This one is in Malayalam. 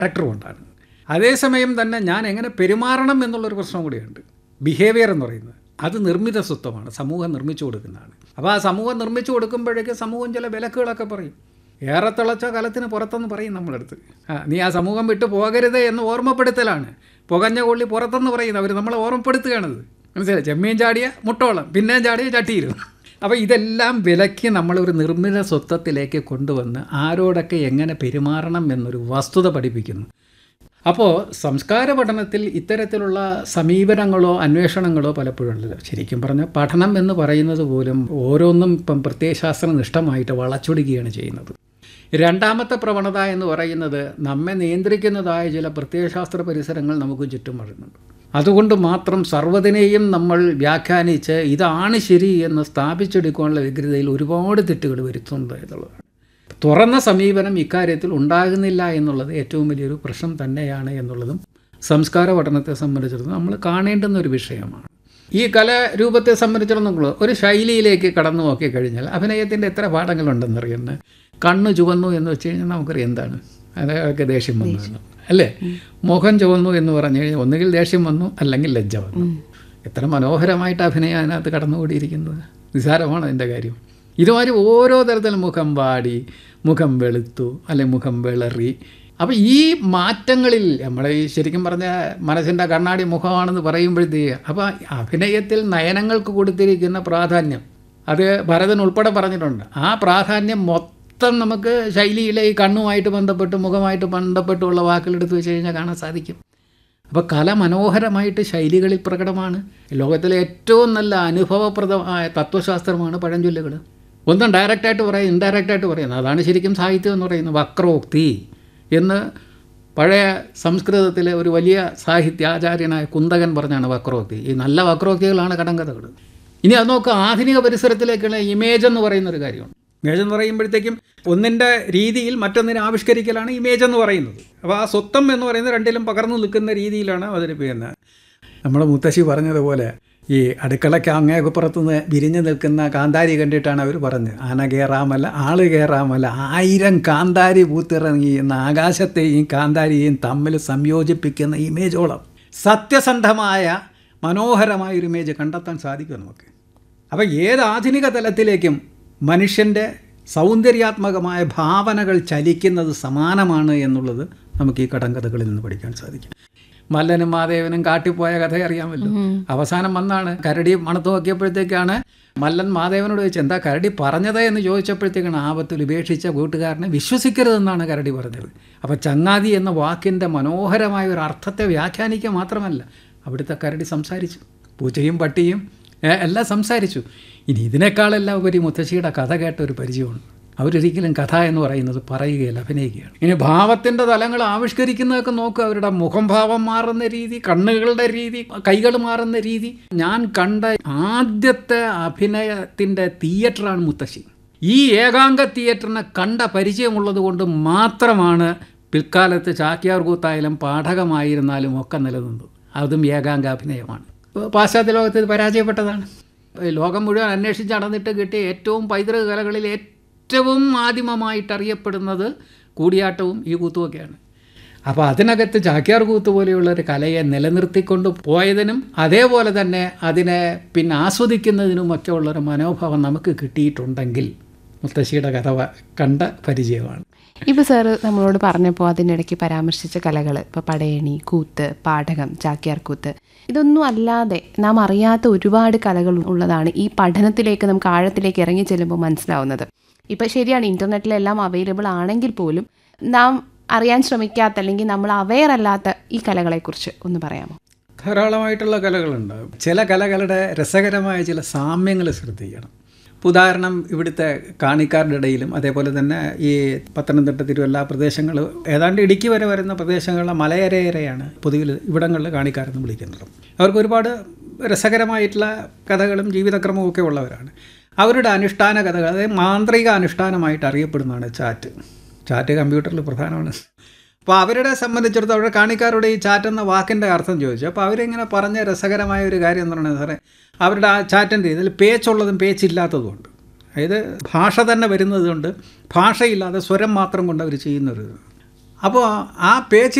ക്യാരക്ടർ കൊണ്ടാണ് അതേസമയം തന്നെ ഞാൻ എങ്ങനെ പെരുമാറണം എന്നുള്ളൊരു പ്രശ്നം കൂടിയുണ്ട് ബിഹേവിയർ എന്ന് പറയുന്നത് അത് നിർമ്മിത സ്വത്വമാണ് സമൂഹം നിർമ്മിച്ചു കൊടുക്കുന്നതാണ് അപ്പോൾ ആ സമൂഹം നിർമ്മിച്ചു കൊടുക്കുമ്പോഴേക്ക് സമൂഹം ചില വിലക്കുകളൊക്കെ പറയും ഏറെ തിളച്ച കലത്തിന് പുറത്തെന്ന് പറയും നമ്മളടുത്ത് ആ നീ ആ സമൂഹം വിട്ടു പോകരുത് എന്ന് ഓർമ്മപ്പെടുത്തലാണ് പുകഞ്ഞ കൊള്ളി പുറത്തെന്ന് പറയുന്നത് അവർ നമ്മളെ ഓർമ്മപ്പെടുത്തുകയാണത് മനസ്സിലായി ചെമ്മീൻ ചാടിയ മുട്ടോളം പിന്നെയും ചാടിയ ചട്ടിയിലും അപ്പോൾ ഇതെല്ലാം വിലക്കി നമ്മളൊരു നിർമ്മിത സ്വത്വത്തിലേക്ക് കൊണ്ടുവന്ന് ആരോടൊക്കെ എങ്ങനെ പെരുമാറണം എന്നൊരു വസ്തുത പഠിപ്പിക്കുന്നു അപ്പോൾ സംസ്കാര പഠനത്തിൽ ഇത്തരത്തിലുള്ള സമീപനങ്ങളോ അന്വേഷണങ്ങളോ പലപ്പോഴും ഉള്ളത് ശരിക്കും പറഞ്ഞാൽ പഠനം എന്ന് പറയുന്നത് പോലും ഓരോന്നും ഇപ്പം പ്രത്യയശാസ്ത്ര നിഷ്ഠമായിട്ട് വളച്ചൊടുക്കുകയാണ് ചെയ്യുന്നത് രണ്ടാമത്തെ പ്രവണത എന്ന് പറയുന്നത് നമ്മെ നിയന്ത്രിക്കുന്നതായ ചില പ്രത്യയശാസ്ത്ര പരിസരങ്ങൾ നമുക്ക് ചുറ്റും വരുന്നുണ്ട് അതുകൊണ്ട് മാത്രം സർവ്വതിനെയും നമ്മൾ വ്യാഖ്യാനിച്ച് ഇതാണ് ശരി എന്ന് സ്ഥാപിച്ചെടുക്കാനുള്ള വ്യഗ്രതയിൽ ഒരുപാട് തെറ്റുകൾ വരുത്തുന്നുണ്ട് എന്നുള്ളതാണ് തുറന്ന സമീപനം ഇക്കാര്യത്തിൽ ഉണ്ടാകുന്നില്ല എന്നുള്ളത് ഏറ്റവും വലിയൊരു പ്രശ്നം തന്നെയാണ് എന്നുള്ളതും സംസ്കാര പഠനത്തെ സംബന്ധിച്ചിടത്തോളം നമ്മൾ കാണേണ്ടുന്ന ഒരു വിഷയമാണ് ഈ കലാരൂപത്തെ സംബന്ധിച്ചിടത്തോളം ഒരു ശൈലിയിലേക്ക് കടന്നു നോക്കിക്കഴിഞ്ഞാൽ അഭിനയത്തിൻ്റെ എത്ര പാഠങ്ങളുണ്ടെന്നറിയുന്നത് കണ്ണ് ചുവന്നു എന്ന് വെച്ച് കഴിഞ്ഞാൽ നമുക്കറിയാം എന്താണ് അതൊക്കെ ദേഷ്യം വന്നു എന്ന്. അല്ലേ മുഖം ചുവന്നു എന്ന് പറഞ്ഞു കഴിഞ്ഞാൽ ഒന്നുകിൽ ദേഷ്യം വന്നു അല്ലെങ്കിൽ ലജ്ജ വന്നു എത്ര മനോഹരമായിട്ട് അഭിനയം അതിനകത്ത് കടന്നുകൂടിയിരിക്കുന്നത് നിസ്സാരമാണ് അതിൻ്റെ കാര്യം ഇതുമാതിരി ഓരോ തരത്തിലും മുഖം വാടി മുഖം വെളുത്തു അല്ലെങ്കിൽ മുഖം വിളറി അപ്പോൾ ഈ മാറ്റങ്ങളിൽ നമ്മൾ ഈ ശരിക്കും പറഞ്ഞ മനസ്സിൻ്റെ കണ്ണാടി മുഖമാണെന്ന് പറയുമ്പോഴത്തേക്ക് അപ്പോൾ അഭിനയത്തിൽ നയനങ്ങൾക്ക് കൊടുത്തിരിക്കുന്ന പ്രാധാന്യം അത് ഭരതൻ ഉൾപ്പെടെ പറഞ്ഞിട്ടുണ്ട് ആ പ്രാധാന്യം മൊത്തം നമുക്ക് ശൈലിയിലെ ഈ കണ്ണുമായിട്ട് ബന്ധപ്പെട്ട് മുഖമായിട്ട് ബന്ധപ്പെട്ടുള്ള വാക്കുകളെടുത്ത് വെച്ച് കഴിഞ്ഞാൽ കാണാൻ സാധിക്കും അപ്പോൾ കല മനോഹരമായിട്ട് ശൈലികളിൽ പ്രകടമാണ് ലോകത്തിലെ ഏറ്റവും നല്ല അനുഭവപ്രദമായ തത്വശാസ്ത്രമാണ് പഴഞ്ചൊല്ലുകൾ ഒന്നും ഡയറക്റ്റായിട്ട് പറയും ഇൻഡയറക്റ്റായിട്ട് പറയുന്നത് അതാണ് ശരിക്കും സാഹിത്യം എന്ന് പറയുന്നത് വക്രോക്തി എന്ന് പഴയ സംസ്കൃതത്തിലെ ഒരു വലിയ സാഹിത്യാചാര്യനായ കുന്തകൻ പറഞ്ഞാണ് വക്രോക്തി ഈ നല്ല വക്രോക്തികളാണ് കടങ്കഥകൾ ഇനി അത് നോക്കുക ആധുനിക പരിസരത്തിലേക്കുള്ള ഇമേജ് എന്ന് പറയുന്ന ഒരു കാര്യമുണ്ട് ഇമേജ് എന്ന് പറയുമ്പോഴത്തേക്കും ഒന്നിൻ്റെ രീതിയിൽ മറ്റൊന്നിനെ ആവിഷ്കരിക്കലാണ് ഇമേജ് എന്ന് പറയുന്നത് അപ്പോൾ ആ സ്വത്വം എന്ന് പറയുന്നത് രണ്ടിലും പകർന്നു നിൽക്കുന്ന രീതിയിലാണ് അവതരിപ്പിക്കുന്നത് നമ്മുടെ മുത്തശ്ശി പറഞ്ഞതുപോലെ ഈ അടുക്കളയ്ക്ക് അങ്ങേപ്പുറത്തുനിന്ന് വിരിഞ്ഞു നിൽക്കുന്ന കാന്താരി കണ്ടിട്ടാണ് അവർ പറഞ്ഞത് ആന കയറാമല്ല ആള് കയറാമല്ല ആയിരം കാന്താരി പൂത്തിറങ്ങി എന്ന ആകാശത്തെയും കാന്താരിയെയും തമ്മിൽ സംയോജിപ്പിക്കുന്ന ഇമേജോളം സത്യസന്ധമായ മനോഹരമായ ഒരു ഇമേജ് കണ്ടെത്താൻ സാധിക്കും നമുക്ക് അപ്പോൾ ഏത് ആധുനിക തലത്തിലേക്കും മനുഷ്യൻ്റെ സൗന്ദര്യാത്മകമായ ഭാവനകൾ ചലിക്കുന്നത് സമാനമാണ് എന്നുള്ളത് നമുക്ക് ഈ കടങ്കഥകളിൽ നിന്ന് പഠിക്കാൻ സാധിക്കും മല്ലനും മാദേവനും കാട്ടിപ്പോയ കഥ അറിയാമല്ലോ അവസാനം വന്നാണ് കരടി മണത്ത് നോക്കിയപ്പോഴത്തേക്കാണ് മല്ലൻ മാദേവനോട് ചോദിച്ചു എന്താ കരടി പറഞ്ഞത് എന്ന് ചോദിച്ചപ്പോഴത്തേക്കാണ് ആപത്തിൽ ഉപേക്ഷിച്ച കൂട്ടുകാരനെ വിശ്വസിക്കരുതെന്നാണ് കരടി പറഞ്ഞത് അപ്പോൾ ചങ്ങാതി എന്ന വാക്കിൻ്റെ മനോഹരമായ ഒരു അർത്ഥത്തെ വ്യാഖ്യാനിക്കുക മാത്രമല്ല അവിടുത്തെ കരടി സംസാരിച്ചു പൂച്ചയും പട്ടിയും ഏ, എല്ലാം സംസാരിച്ചു ഇനി ഇതിനേക്കാളെല്ലാം ഉപരി മുത്തശ്ശിയുടെ കഥ കേട്ട ഒരു പരിചയമുണ്ട് അവരൊരിക്കലും കഥ എന്ന് പറയുന്നത് പറയുകയല്ല അഭിനയിക്കുകയാണ് ഇനി ഭാവത്തിൻ്റെ തലങ്ങൾ ആവിഷ്കരിക്കുന്നതൊക്കെ നോക്കുക അവരുടെ മുഖം ഭാവം മാറുന്ന രീതി കണ്ണുകളുടെ രീതി കൈകൾ മാറുന്ന രീതി ഞാൻ കണ്ട ആദ്യത്തെ അഭിനയത്തിൻ്റെ തിയേറ്ററാണ് മുത്തശ്ശി ഈ ഏകാംഗ തിയേറ്ററിനെ കണ്ട പരിചയമുള്ളത് കൊണ്ട് മാത്രമാണ് പിൽക്കാലത്ത് ചാക്യാർ കൂത്തായാലും പാഠകമായിരുന്നാലും ഒക്കെ നിലനിന്നത് അതും ഏകാംഗ അഭിനയമാണ് പാശ്ചാത്യ ലോകത്ത് ഇത് പരാജയപ്പെട്ടതാണ് ലോകം മുഴുവൻ അന്വേഷിച്ച് നടന്നിട്ട് കിട്ടിയ ഏറ്റവും പൈതൃക കലകളിൽ ഏറ്റവും ആദിമമായിട്ട് അറിയപ്പെടുന്നത് കൂടിയാട്ടവും ഈ കൂത്തുമൊക്കെയാണ് അപ്പോൾ അതിനകത്ത് ചാക്യാർ കൂത്ത് പോലെയുള്ള ഒരു കലയെ നിലനിർത്തിക്കൊണ്ട് പോയതിനും അതേപോലെ തന്നെ അതിനെ പിന്നെ ആസ്വദിക്കുന്നതിനുമൊക്കെ ഉള്ളൊരു മനോഭാവം നമുക്ക് കിട്ടിയിട്ടുണ്ടെങ്കിൽ മുത്തശ്ശിയുടെ കഥ വ- കണ്ട പരിചയമാണ് ഇപ്പോൾ സാറ് നമ്മളോട് പറഞ്ഞപ്പോൾ അതിനിടയ്ക്ക് പരാമർശിച്ച കലകൾ ഇപ്പോൾ പടയണി കൂത്ത് പാഠകം ചാക്യാർകൂത്ത് ഇതൊന്നും അല്ലാതെ നാം അറിയാത്ത ഒരുപാട് കലകൾ ഉള്ളതാണ് ഈ പഠനത്തിലേക്ക് നമുക്ക് ആഴത്തിലേക്ക് ഇറങ്ങി ചെല്ലുമ്പോൾ മനസ്സിലാവുന്നത് ഇപ്പം ശരിയാണ് ഇൻ്റർനെറ്റിലെല്ലാം അവൈലബിൾ ആണെങ്കിൽ പോലും നാം അറിയാൻ ശ്രമിക്കാത്ത അല്ലെങ്കിൽ നമ്മൾ അവെയർ അല്ലാത്ത ഈ കലകളെക്കുറിച്ച് ഒന്ന് പറയാമോ ധാരാളമായിട്ടുള്ള കലകളുണ്ടാകും ചില കലകളുടെ രസകരമായ ചില സാമ്യങ്ങൾ ശ്രദ്ധിക്കണം ഇപ്പൊ ഉദാഹരണം ഇവിടുത്തെ കാണിക്കാരുടെ ഇടയിലും അതേപോലെ തന്നെ ഈ പത്തനംതിട്ട തിരുവല്ല പ്രദേശങ്ങൾ ഏതാണ്ട് ഇടുക്കി വരെ വരുന്ന പ്രദേശങ്ങളിലെ മലയരയരെയാണ് പൊതുവിൽ ഇവിടങ്ങളിൽ കാണിക്കാരെന്ന് വിളിക്കുന്നത് അവർക്ക് ഒരുപാട് രസകരമായിട്ടുള്ള കഥകളും ജീവിതക്രമവും ഒക്കെ ഉള്ളവരാണ് അവരുടെ അനുഷ്ഠാന കഥകൾ അതായത് മാന്ത്രിക അനുഷ്ഠാനമായിട്ട് അറിയപ്പെടുന്നതാണ് ചാറ്റ് ചാറ്റ് കമ്പ്യൂട്ടറിൽ പ്രധാനമാണ് അപ്പോൾ അവരുടെ സംബന്ധിച്ചിടത്തോളം അവരുടെ കാണിക്കാരുടെ ഈ ചാറ്റ് എന്ന വാക്കിൻ്റെ അർത്ഥം ചോദിച്ചു അപ്പോൾ അവരിങ്ങനെ പറഞ്ഞ രസകരമായ ഒരു കാര്യം എന്ന് പറയുന്നത് സാറേ അവരുടെ ആ ചാറ്റിൻ്റെ ഇതിൽ പേച്ചുള്ളതും പേച്ചില്ലാത്തതുമുണ്ട് അതായത് ഭാഷ തന്നെ വരുന്നതുകൊണ്ട് ഭാഷയില്ലാതെ സ്വരം മാത്രം കൊണ്ട് അവർ ചെയ്യുന്നൊരു ഇത്. അപ്പോൾ ആ പേച്ച്